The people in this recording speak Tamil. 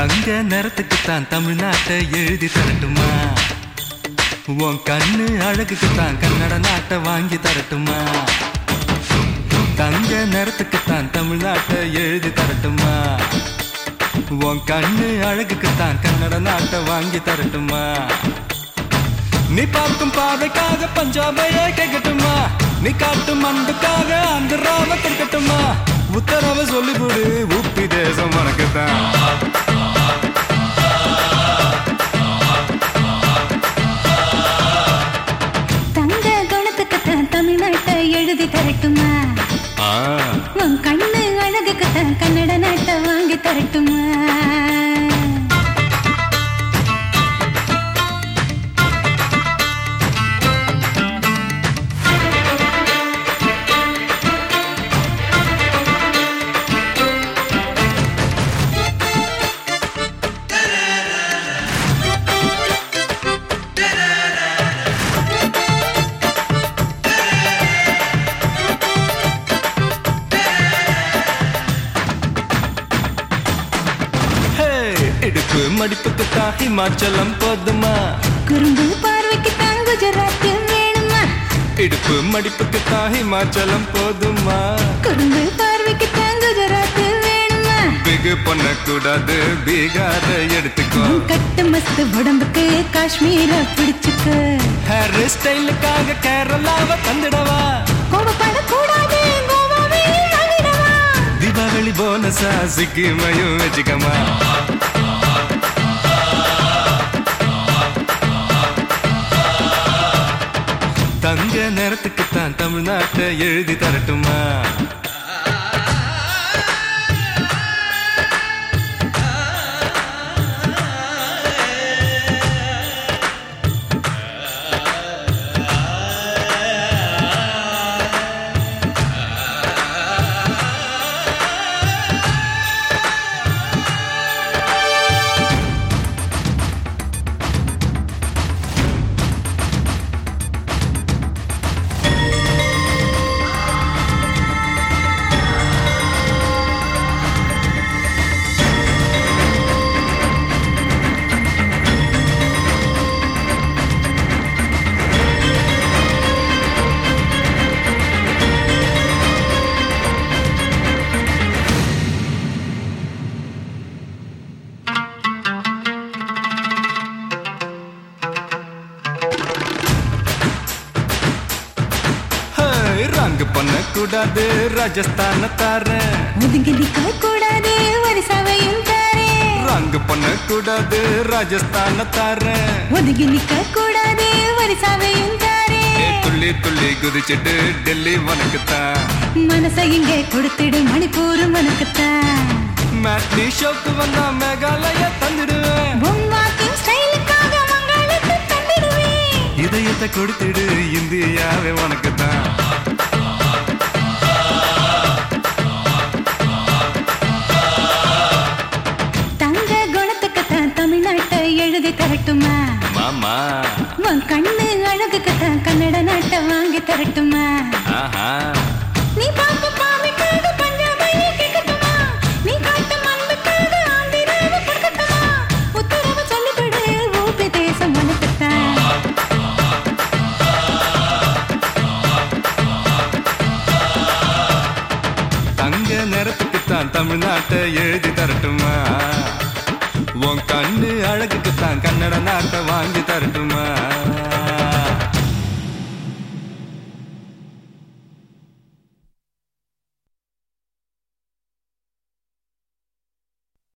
தங்க நிறத்துக்குத்தான் தமிழ்நாட்டை எழுதி தரட்டுமா உன் கண்ணு அழகுக்குத்தான் கன்னட நாட்டை வாங்கி தரட்டுமா தங்க நிறத்துக்குத்தான் தமிழ்நாட்டை எழுதி தரட்டுமா உன் கண்ணு அழகுக்குத்தான் கன்னட நாட்டை வாங்கி தரட்டுமா நீ பார்க்கும் பார்வைக்காக பஞ்சாபையே கேட்கட்டுமா நீ காட்டும் அன்புக்காக ஆந்திராவை கொடுக்கட்டுமா உத்தரவை சொல்லிவிடு உப்பி தேசம் உனக்குத்தான் தங்க குணத்துக்குத்தான் தமிழ்நாட்டை எழுதி தரட்டுமா ஆ, உன் கண்ணு அழகுக்குத்தான் கன்னட நாட்டை வாங்கி தரட்டுமா ஹே, இடுப்பு மடிப்புக்குத்தான் ஹிமாச்சலம் போதுமா குறும்பு பார்வைக்குத்தான் குஜராத் வேணுமா இடுப்பு மடிப்புக்குத்தான் ஹிமாச்சலம் போதுமா குறும்பு பார்வைக்குத்தான் குஜராத் வேணுமா பிகு பண்ணக்கூடாது பீகார எடுத்துக்கோ உன் கட்டு மஸ்து உடம்புக்கு காஷ்மீர பிடிச்சுக்க ஹேர் ஸ்டைலுக்காக கேரளாவை தந்துடவா கோபப்படக்கூடாது கோவாவே வாங்கிடவா தீபாவளி போனஸா சிக்கிமையும் வச்சுக்கமா தங்க நேரத்துக்குத்தான் தமிழ்நாட்டை எழுதி தரட்டுமா ஹே, ரங்கு பண்ணக்கூடாது ராஜஸ்தான தாரேன் ஒதுங்கி நிக்க கூடாது வரிசவையும் தாரே ரங்கு பண்ணக்கூடாது ராஜஸ்தான தாரேன் ஒதுங்கி நிக்க கூடாது வரிசவையும் தாரே ஏ, துள்ளி துள்ளி குதிச்சிட்டு டெல்லி உனக்குத்தான் மனசை இங்கே கொடுத்துடு மணிப்பூர் மனுக்குத்தான் மேட்னி ஷோக்கு வந்தா மேகாலய தந்துடுவேன் உன் வாக்கிங் ஸ்டைலுக்காக மங்களத்தை தந்திடுவேன் இதயத்தை கொடுத்துடு இந்தியாவே உனக்குத்தான் தங்க குணத்துக்குத்தான் தமிழ்நாட்டை எழுதி தரட்டுமா மாமா உன் கண்ணு அழகுக்குத்தான் கன்னட நாட்டை வாங்கி தரட்டுமா ஆஹா நீ பார்க்க பாவைக்காக பஞ்சாபையை கேட்கட்டுமா நீ காட்டும் அன்புக்காக ஆந்திராவை கொடுக்கட்டுமா உத்தரவு சொல்லிவிடு ஊபி தேசம் உனக்குத்தான் தங்க நேரத்துக்குத்தான் தமிழ்நாட்டை எழுதி தரட்டுமா உன் கண்ணு அழகுக்குத்தான் கன்னட நாட்டை வாங்கி தரட்டுமா